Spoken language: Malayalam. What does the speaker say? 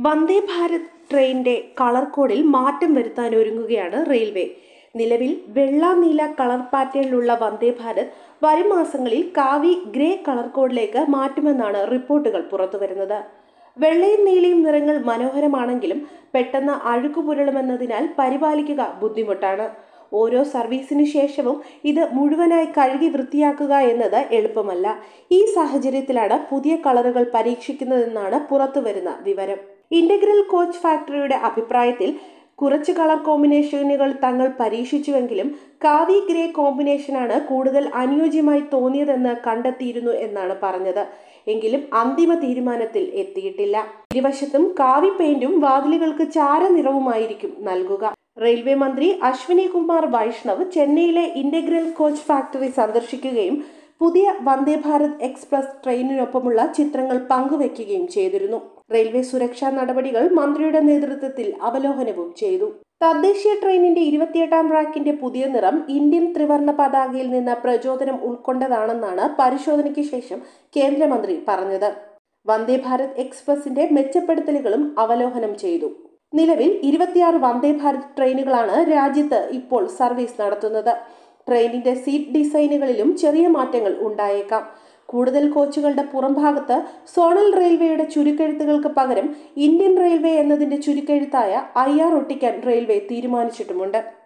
വന്ദേ ഭാരത് ട്രെയിനിന്റെ കളർ കോഡിൽ മാറ്റം വരുത്താൻ ഒരുങ്ങുകയാണ് റെയിൽവേ നിലവിൽ വെള്ള നീല കളർ പാറ്റേണിലുള്ള വന്ദേ ഭാരത് വരും മാസങ്ങളിൽ കാവി ഗ്രേ കളർ കോഡിലേക്ക് മാറ്റുമെന്നാണ് റിപ്പോർട്ടുകൾ പുറത്തുവരുന്നത് വെള്ളയും നീലയും നിറങ്ങൾ മനോഹരമാണെങ്കിലും പെട്ടെന്ന് അഴുക്കു പുരളുമെന്നതിനാൽ പരിപാലിക്കുക ബുദ്ധിമുട്ടാണ് ഓരോ സർവീസിനു ശേഷവും ഇത് മുഴുവനായി കഴുകി വൃത്തിയാക്കുക എന്നത് എളുപ്പമല്ല ഈ സാഹചര്യത്തിലാണ് പുതിയ കളറുകൾ പരീക്ഷിക്കുന്നതെന്നാണ് പുറത്തുവരുന്ന വിവരം ഇന്റഗ്രൽ കോച്ച് ഫാക്ടറിയുടെ അഭിപ്രായത്തിൽ കുറച്ച് കളർ കോമ്പിനേഷനുകൾ തങ്ങൾ പരീക്ഷിച്ചുവെങ്കിലും കാവി ഗ്രേ കോമ്പിനേഷനാണ് കൂടുതൽ അനുയോജ്യമായി തോന്നിയതെന്ന് കണ്ടെത്തിയിരുന്നു എന്നാണ് പറഞ്ഞത് എങ്കിലും അന്തിമ തീരുമാനത്തിൽ എത്തിയിട്ടില്ല ഇരുവശത്തും കാവി പെയിന്റും വാതിലുകൾക്ക് ചാര നിറവുമായിരിക്കും നൽകുക റെയിൽവേ മന്ത്രി അശ്വിനി കുമാർ വൈഷ്ണവ് ചെന്നൈയിലെ ഇന്റഗ്രൽ കോച്ച് ഫാക്ടറി സന്ദർശിക്കുകയും പുതിയ വന്ദേ ഭാരത് എക്സ്പ്രസ് ട്രെയിനിനൊപ്പമുള്ള ചിത്രങ്ങൾ പങ്കുവയ്ക്കുകയും ചെയ്തിരുന്നു റെയിൽവേ സുരക്ഷാ നടപടികൾ മന്ത്രിയുടെ നേതൃത്വത്തിൽ അവലോകനവും ചെയ്തു തദ്ദേശീയ ട്രെയിനിന്റെ ഇരുപത്തിയെട്ടാം റാക്കിന്റെ പുതിയ നിറം ഇന്ത്യൻ ത്രിവർണ പതാകയിൽ നിന്ന് പ്രചോദനം ഉൾക്കൊണ്ടതാണെന്നാണ് പരിശോധനയ്ക്ക് ശേഷം കേന്ദ്രമന്ത്രി പറഞ്ഞത് വന്ദേ ഭാരത് എക്സ്പ്രസിന്റെ മെച്ചപ്പെടുത്തലുകളും അവലോകനം ചെയ്തു നിലവിൽ ഇരുപത്തിയാറ് വന്ദേ ഭാരത് ട്രെയിനുകളാണ് രാജ്യത്ത് ഇപ്പോൾ സർവീസ് നടത്തുന്നത് ട്രെയിനിന്റെ സീറ്റ് ഡിസൈനുകളിലും ചെറിയ മാറ്റങ്ങൾ ഉണ്ടായേക്കാം കൂടുതൽ കോച്ചുകളുടെ പുറംഭാഗത്ത് സോണൽ റെയിൽവേയുടെ ചുരുക്കെഴുത്തുകൾക്ക് പകരം ഇന്ത്യൻ റെയിൽവേ എന്നതിന്റെ ചുരുക്കെഴുത്തായ ഐ ആർ ഒട്ടിക്കാൻ റെയിൽവേ തീരുമാനിച്ചിട്ടുമുണ്ട്